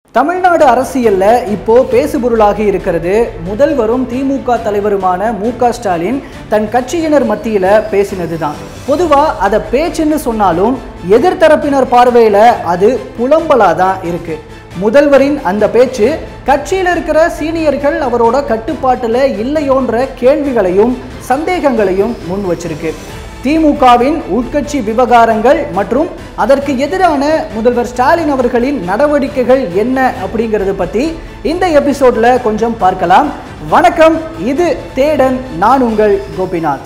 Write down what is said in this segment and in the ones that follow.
தமிழ்நாடு அரசியல்ல இப்போ பேசுபொருளாகி இருக்கிறது முதல்வரும் திமுக தலைவருமான மு க ஸ்டாலின் தன் கட்சியினர் மத்தியில பேசினதுதான் பொதுவா அதை பேச்சுன்னு சொன்னாலும் எதிர்த்தரப்பினர் பார்வையில அது புலம்பலா தான் இருக்கு முதல்வரின் அந்த பேச்சு கட்சியில் இருக்கிற சீனியர்கள் அவரோட கட்டுப்பாட்டில் இல்லையோன்ற கேள்விகளையும் சந்தேகங்களையும் முன் வச்சிருக்கு திமுகவின் உட்கட்சி விவகாரங்கள் மற்றும் அதற்கு எதிரான முதல்வர் ஸ்டாலின் அவர்களின் நடவடிக்கைகள் என்ன அப்படிங்கிறது பற்றி இந்த எபிசோட்ல கொஞ்சம் பார்க்கலாம் வணக்கம் இது தேடன் நான் உங்கள் கோபிநாத்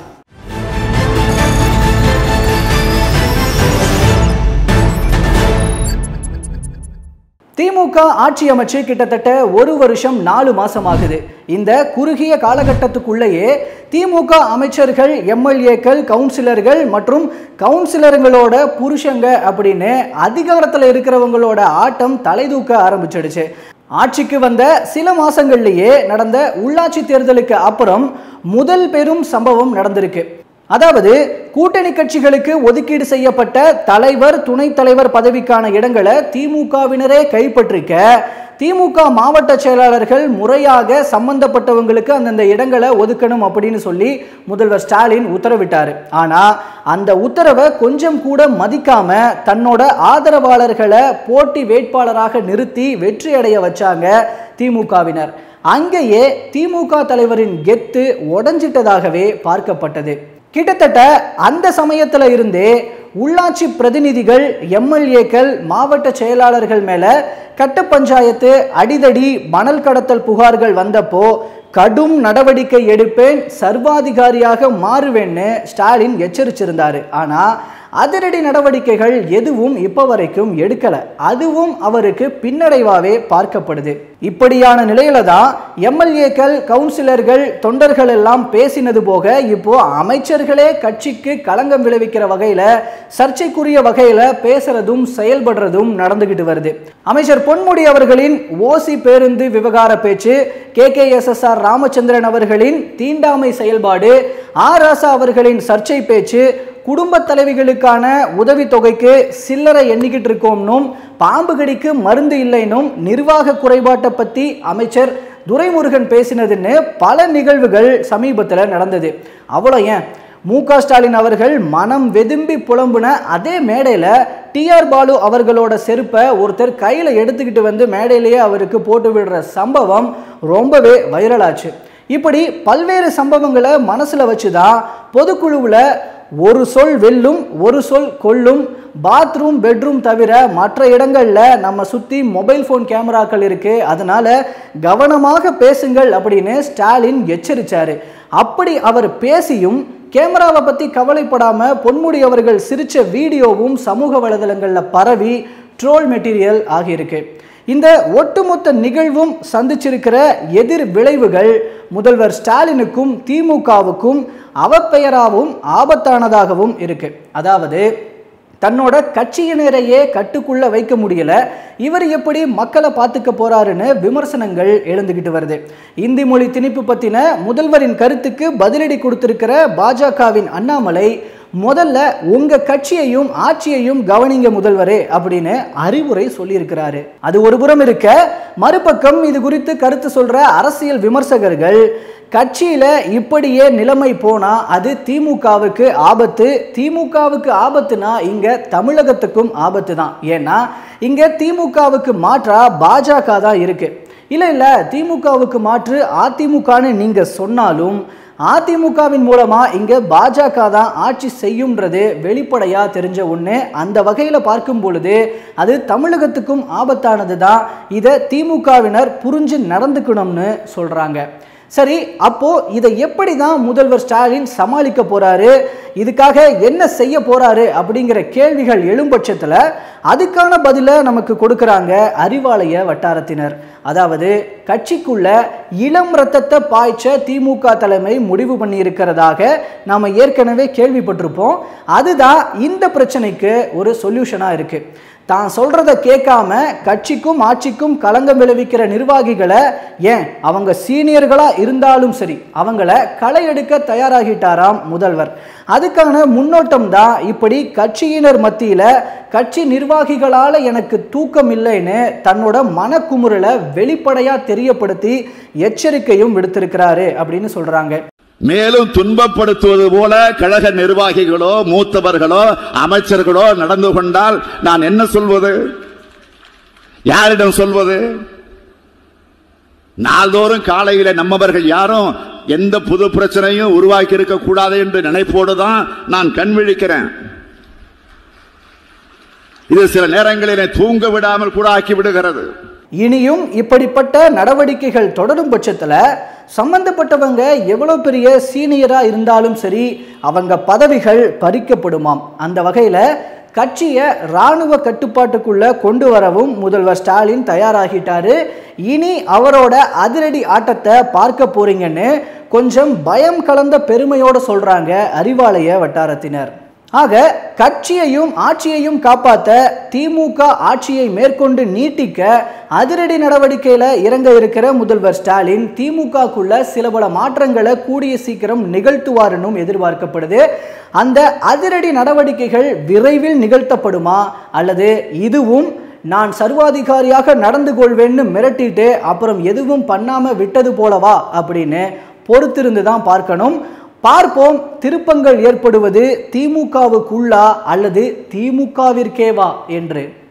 திமுக ஆட்சி அமைச்சு கிட்டத்தட்ட ஒரு வருஷம் நாலு மாசம் ஆகுது இந்த குறுகிய காலகட்டத்துக்குள்ளேயே திமுக அமைச்சர்கள் எம்எல்ஏக்கள் கவுன்சிலர்கள் மற்றும் கவுன்சிலருங்களோட புருஷங்க அப்படின்னு அதிகாரத்தில் இருக்கிறவங்களோட ஆட்டம் தலை தூக்க ஆரம்பிச்சிடுச்சு ஆட்சிக்கு வந்த சில மாசங்கள்லேயே நடந்த உள்ளாட்சி தேர்தலுக்கு அப்புறம் முதல் பெரும் சம்பவம் நடந்திருக்கு அதாவது கூட்டணி கட்சிகளுக்கு ஒதுக்கீடு செய்யப்பட்ட தலைவர் துணைத் தலைவர் பதவிக்கான இடங்களை திமுகவினரே கைப்பற்றிக்க திமுக மாவட்ட செயலாளர்கள் முறையாக சம்பந்தப்பட்டவங்களுக்கு அந்தந்த இடங்களை ஒதுக்கணும் அப்படின்னு சொல்லி முதல்வர் ஸ்டாலின் உத்தரவிட்டார் ஆனால் அந்த உத்தரவை கொஞ்சம் கூட மதிக்காம தன்னோட ஆதரவாளர்களை போட்டி வேட்பாளராக நிறுத்தி வெற்றி அடைய வச்சாங்க திமுகவினர் அங்கேயே திமுக தலைவரின் கெத்து உடஞ்சிட்டதாகவே பார்க்கப்பட்டது கிட்டத்தட்ட அந்த சமயத்தில் இருந்தே உள்ளாட்சி பிரதிநிதிகள் எம்எல்ஏக்கள் மாவட்ட செயலாளர்கள் மேல கட்ட பஞ்சாயத்து அடிதடி மணல் கடத்தல் புகார்கள் வந்தப்போ கடும் நடவடிக்கை எடுப்பேன் சர்வாதிகாரியாக மாறுவேன்னு ஸ்டாலின் எச்சரிச்சிருந்தாரு ஆனா அதிரடி நடவடிக்கைகள் எதுவும் இப்போ வரைக்கும் எடுக்கல அதுவும் அவருக்கு பின்னடைவாவே பார்க்கப்படுது இப்படியான நிலையில தான் எம்எல்ஏக்கள் கவுன்சிலர்கள் தொண்டர்கள் எல்லாம் பேசினது போக இப்போ அமைச்சர்களே கட்சிக்கு களங்கம் விளைவிக்கிற வகையில சர்ச்சைக்குரிய வகையில பேசுறதும் செயல்படுறதும் நடந்துகிட்டு வருது அமைச்சர் பொன்முடி அவர்களின் ஓசி பேருந்து விவகார பேச்சு K K S S R Ramachandran அவர்களின் தீண்டாமை செயல்பாடு ஆர் ராசா அவர்களின் சர்ச்சை பேச்சு குடும்ப தலைவிகளுக்கான உதவித்தொகைக்கு சில்லறை எண்ணிக்கிட்டு இருக்கோம்னும் பாம்பு கடிக்கு மருந்து இல்லைன்னும் நிர்வாக குறைபாட்டை பற்றி அமைச்சர் துரைமுருகன் பேசினதுன்னு பல நிகழ்வுகள் சமீபத்தில் நடந்தது அவ்வளோ ஏன் மு க ஸ்டாலின் அவர்கள் மனம் வெதும்பி புலம்புன அதே மேடையில் டிஆர் பாலு அவர்களோட செருப்பை ஒருத்தர் கையில் எடுத்துக்கிட்டு வந்து மேடையிலேயே அவருக்கு போட்டு விடுற சம்பவம் ரொம்பவே வைரலாச்சு இப்படி பல்வேறு சம்பவங்களை மனசில் வச்சு தான் பொதுக்குழுவில் ஒரு சொல் வெல்லும் ஒரு சொல் கொல்லும் பாத்ரூம் பெட்ரூம் தவிர மற்ற இடங்களில் நம்ம சுற்றி மொபைல் ஃபோன் கேமராக்கள் இருக்குது அதனால் கவனமாக பேசுங்கள் அப்படின்னு ஸ்டாலின் எச்சரித்தார் அப்படி அவர் பேசியும் கேமராவை பற்றி கவலைப்படாமல் பொன்முடி அவர்கள் சிரித்த வீடியோவும் சமூக வலைதளங்களில் பரவி ட்ரோல் மெட்டீரியல் ஆகியிருக்கு இந்த ஒட்டுமொத்த நிகழ்வும் சந்திச்சிருக்கிற எதிர் விளைவுகள் முதல்வர் ஸ்டாலினுக்கும் திமுகவுக்கும் அவப்பெயராகவும் ஆபத்தானதாகவும் இருக்கு அதாவது தன்னோட கட்சியினரையே கட்டுக்குள்ள வைக்க முடியல இவர் எப்படி மக்களை பார்த்துக்க போறாருன்னு விமர்சனங்கள் எழுந்துகிட்டு வருது இந்தி மொழி திணிப்பு பத்தின முதல்வரின் கருத்துக்கு பதிலடி கொடுத்திருக்கிற பாஜகவின் அண்ணாமலை முதல்ல உங்க கட்சியையும் ஆட்சியையும் கவனிங்க முதல்வரே அப்படின்னு அறிவுரை சொல்லியிருக்கிறாரு அது ஒரு புறம் இருக்க மறுபக்கம் இது குறித்து கருத்து சொல்ற அரசியல் விமர்சகர்கள் கட்சியில இப்படியே நிலைமை போனா அது திமுகவுக்கு ஆபத்து திமுகவுக்கு ஆபத்துனா இங்க தமிழகத்துக்கும் ஆபத்து தான் ஏன்னா இங்க திமுகவுக்கு மாற்றா பாஜக தான் இருக்கு இல்லை இல்லை திமுகவுக்கு மாற்று அதிமுகன்னு நீங்க சொன்னாலும் அதிமுகவின் மூலமாக இங்கே பாஜக தான் ஆட்சி செய்யும்ன்றது வெளிப்படையாக தெரிஞ்ச ஒன்று அந்த வகையில் பார்க்கும் பொழுது அது தமிழகத்துக்கும் ஆபத்தானது தான் இதை திமுகவினர் புரிஞ்சு நடந்துக்கணும்னு சொல்கிறாங்க சரி அப்போ இதை எப்படி தான் முதல்வர் ஸ்டாலின் சமாளிக்க போறாரு இதுக்காக என்ன செய்ய போறாரு அப்படிங்கிற கேள்விகள் எழும்பட்சத்தில் அதுக்கான பதிலை நமக்கு கொடுக்குறாங்க அறிவாலய வட்டாரத்தினர் அதாவது கட்சிக்குள்ள இளம் ரத்தத்தை பாய்ச்ச திமுக தலைமை முடிவு பண்ணி இருக்கிறதாக நாம் ஏற்கனவே கேள்விப்பட்டிருப்போம் அதுதான் இந்த பிரச்சனைக்கு ஒரு சொல்யூஷனாக இருக்கு தான் சொல்றத கேட்காம கட்சிக்கும் ஆட்சிக்கும் களங்கம் விளைவிக்கிற நிர்வாகிகளை ஏன் அவங்க சீனியர்களா இருந்தாலும் சரி அவங்கள களை எடுக்க தயாராகிட்டாராம் முதல்வர் அதுக்கான முன்னோட்டம் தான் இப்படி கட்சியினர் மத்தியில கட்சி நிர்வாகிகளால எனக்கு தூக்கம் இல்லைன்னு தன்னோட மனக்குமுறலை வெளிப்படையா தெரியப்படுத்தி எச்சரிக்கையும் விடுத்திருக்கிறாரு அப்படின்னு சொல்றாங்க மேலும் துன்பப்படுத்துவது போல கழக நிர்வாகிகளோ மூத்தவர்களோ அமைச்சர்களோ நடந்து கொண்டால் நான் என்ன சொல்வது யாரிடம் சொல்வது நாள்தோறும் காலையில நம்மவர்கள் யாரும் எந்த புது பிரச்சனையும் உருவாக்கி இருக்க கூடாது என்று நினைப்போடு தான் நான் கண் விழிக்கிறேன் இது சில நேரங்களில் தூங்க விடாமல் கூட ஆக்கி விடுகிறது இனியும் இப்படிப்பட்ட நடவடிக்கைகள் தொடரும் பட்சத்தில் சம்பந்தப்பட்டவங்க எவ்வளோ பெரிய சீனியராக இருந்தாலும் சரி அவங்க பதவிகள் பறிக்கப்படுமாம் அந்த வகையில் கட்சியை இராணுவ கட்டுப்பாட்டுக்குள்ள கொண்டு வரவும் முதல்வர் ஸ்டாலின் தயாராகிட்டாரு இனி அவரோட அதிரடி ஆட்டத்தை பார்க்க போறீங்கன்னு கொஞ்சம் பயம் கலந்த பெருமையோட சொல்றாங்க அறிவாலய வட்டாரத்தினர் ஆக கட்சியையும் ஆட்சியையும் காப்பாற்ற திமுக ஆட்சியை மேற்கொண்டு நீட்டிக்க அதிரடி நடவடிக்கையில இறங்க இருக்கிற முதல்வர் ஸ்டாலின் திமுகக்குள்ள சில பல மாற்றங்களை கூடிய சீக்கிரம் நிகழ்த்துவாருன்னும் எதிர்பார்க்கப்படுது அந்த அதிரடி நடவடிக்கைகள் விரைவில் நிகழ்த்தப்படுமா அல்லது இதுவும் நான் சர்வாதிகாரியாக நடந்து கொள்வேன்னு மிரட்டிட்டு அப்புறம் எதுவும் பண்ணாம விட்டது போலவா அப்படின்னு பொறுத்திருந்து தான் பார்க்கணும் பார்ப்போம் திருப்பங்கள் ஏற்படுவது திமுகவுக்குள்ளா அல்லது திமுகவிற்கேவா என்று